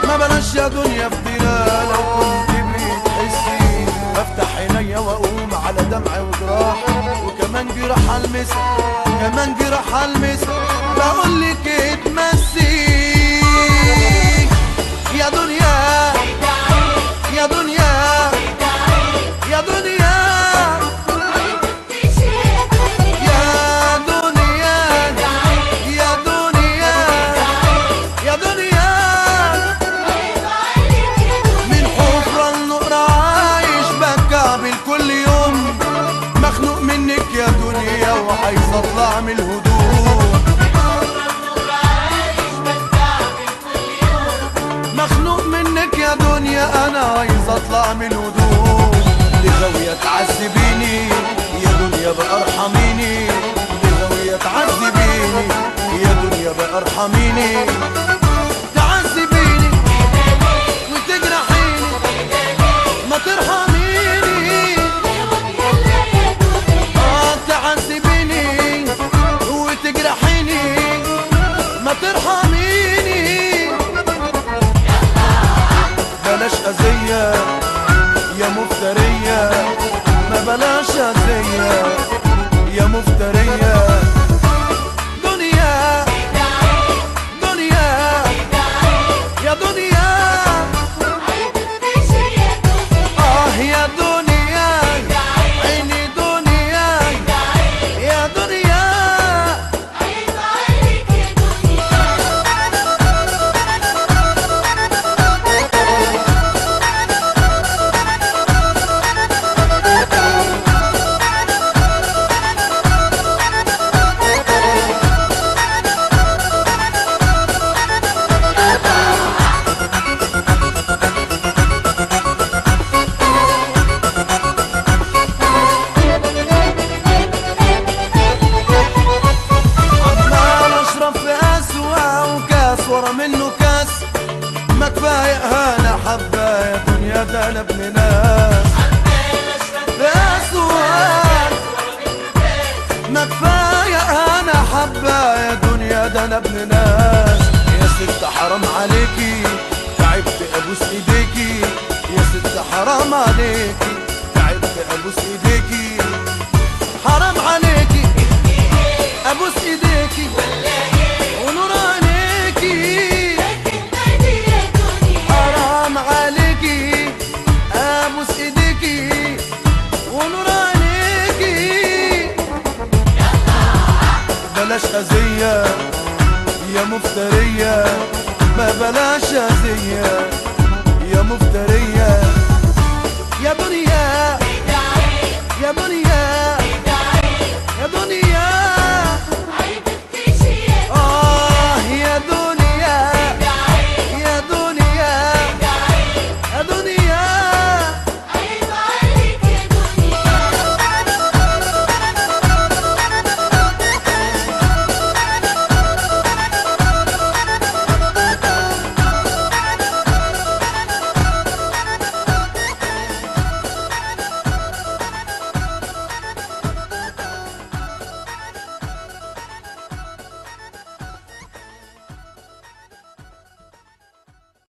ما بلاش يا دنيا افتراء لو كنت بتحسي افتح عينيا واقوم على دمع وجراح وكمان جراح المسها كمان جراح المسها بقول لك اتمسي يا دنيا يا دنيا يا دنيا يا دنيا يا دنيا يا دنيا من حفرة النقرة عايش بكابل كل يوم مخنوق منك يا دنيا وعايز اطلع من الهدوء مخنوق منك يا دنيا انا عايز اطلع من الهدوء لغاوية تعذبيني يا دنيا بقى ارحميني لغاوية تعذبيني يا دنيا بقى ارحميني تعذبيني وتجرحيني ما ترحميني اه تعذبيني وتجرحيني ما ترحميني بلاش أذية يا مفترية ما بلاش أذية يا مفترية دنيا دنيا يا دنيا آه يا دنيا عيني دنيا يا دنيا عمال اشرب في اسوأ وكاس ورا منه كاس ما كفايه هانا حبه يا دنيا ده انا ابن ناس في اسوأ ما كفايه هانا حبه يا دنيا ده انا ابن ناس يا ست حرام عليك